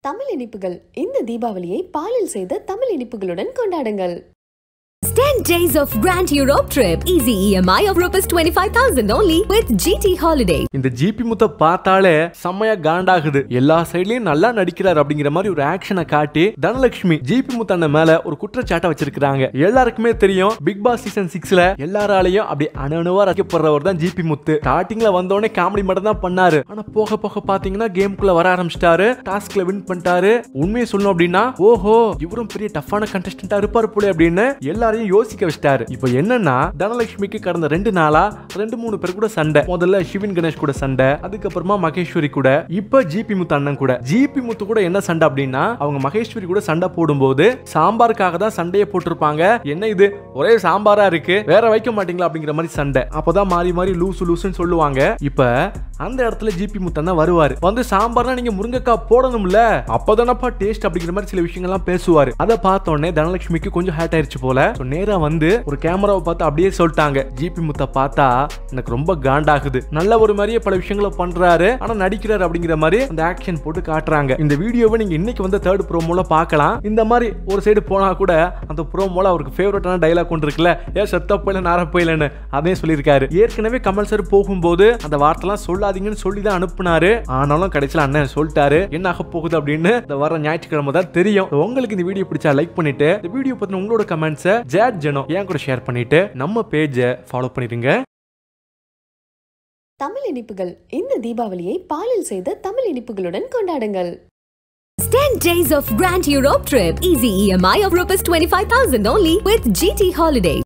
தமிழ் இனிப்புகள் இந்த தீபாவளியை பாலில் செய்த தமிழ் இனிப்புகளுடன் கொண்டாடுங்கள் 10 days of Grand Europe trip. Easy EMI of Rs 25,000 only with GT Holiday. இந்த ஜிபி முத்த பார்த்தாலே செம்மையா காண்டாகுது எல்லா சைட்லயும் நல்லா நடிக்கிறார் அப்படிங்கிற மாதிரி ஒரு ஆக்ஷனை காட்டி தனலட்சுமி ஜிபி முத்தண்ண மேல ஒரு குற்றச்சாட்டை வச்சிருக்காங்க எல்லாருக்குமே தெரியும் பிக் பாஸ் சீசன் சிக்ஸ்ல எல்லாராலையும் அப்படி அணு அணுவா ரசிக்கப்படுறவர் தான் ஜிபி முத்து ஸ்டார்டிங்ல வந்தோடனே காமெடி மட்டும் தான் பண்ணாரு ஆனா போக போக பாத்தீங்கன்னா கேம்குள்ள வர ஆரம்பிச்சிட்டாரு டாஸ்க்ல வின் பண்ணிட்டாரு உண்மையை சொல்லணும் அப்படின்னா ஓஹோ இவரும் பெரிய டஃப்பான கண்டஸ்டன்டா இருப்பாரு போல அப்படின்னு எல்லாரையும் யோசிக்க வச்சிட்டாரு இப்போ என்னன்னா தனலட்சுமிக்கு கடந்த ரெண்டு நாளா ரெண்டு மூணு பேர் கூட சண்டை முதல்ல சிவின் கணேஷ் கூட சண்டை அதுக்கப்புறமா மகேஸ்வரி கூட இப்ப ஜிபி முத்து அண்ணன் கூட ஜிபி முத்து கூட என்ன சண்டை அப்படின்னா அவங்க மகேஸ்வரி கூட சண்டை போடும்போது சாம்பாருக்காக தான் சண்டையை போட்டிருப்பாங்க என்ன இது ஒரே சாம்பாரா இருக்கு வேற வைக்க மாட்டீங்களா அப்படிங்கிற மாதிரி சண்டை அப்பதான் மாறி மாறி லூசு லூசுன்னு சொல்லுவாங்க இப்ப அந்த இடத்துல ஜிபி முத்தண்ணா வருவாரு வந்து சாம்பார்னா நீங்க முருங்கைக்காய் போடணும்ல அப்பதானப்பா டேஸ்ட் அப்படிங்கிற மாதிரி சில விஷயங்கள்லாம் பேசுவாரு அதை பார்த்த உடனே தனலட்சுமிக்கு கொஞ்சம் ஹேட் ஆயிருச்சு போல So, நேரா வந்து ஒரு கேமராவை பார்த்து அப்படியே சொல்லிட்டாங்க ஜிபி முத்த பார்த்தா எனக்கு ரொம்ப காண்டாகுது நல்ல ஒரு மாதிரியே பல விஷயங்களை பண்றாரு ஆனா நடிக்கிறாரு அப்படிங்கிற மாதிரி அந்த ஆக்ஷன் போட்டு காட்டுறாங்க இந்த வீடியோவை நீங்க இன்னைக்கு வந்து தேர்ட் ப்ரோமோல பார்க்கலாம் இந்த மாதிரி ஒரு சைடு போனா கூட அந்த ப்ரோமோல அவருக்கு ஃபேவரட்டான டைலாக் ஒன்று இருக்குல்ல ஏ செத்த போயில நார போயிலன்னு அதையும் சொல்லியிருக்காரு ஏற்கனவே கமல் சார் போகும்போது அந்த வார்த்தைலாம் சொல்லாதீங்கன்னு சொல்லி தான் அனுப்புனாரு ஆனாலும் கடைசியில் அண்ணன் சொல்லிட்டாரு என்ன ஆக போகுது அப்படின்னு இந்த வர ஞாயிற்றுக்கிழமை தான் தெரியும் உங்களுக்கு இந்த வீடியோ பிடிச்சா லைக் பண்ணிட்டு இந்த வீடியோ பத்தின உங்களோட கமெண்ட்ஸை ஜேட் ஜெனோ ஏன் கூட ஷேர் பண்ணிட்டு நம்ம பேஜை ஃபாலோ பண்ணிருங்க தமிழ் இனிப்புகள் இந்த தீபாவளியை பாலில் செய்த தமிழ் இனிப்புகளுடன் கொண்டாடுங்கள் 10 days of Grand Europe trip. Easy EMI of Rs 25,000 only with GT Holiday.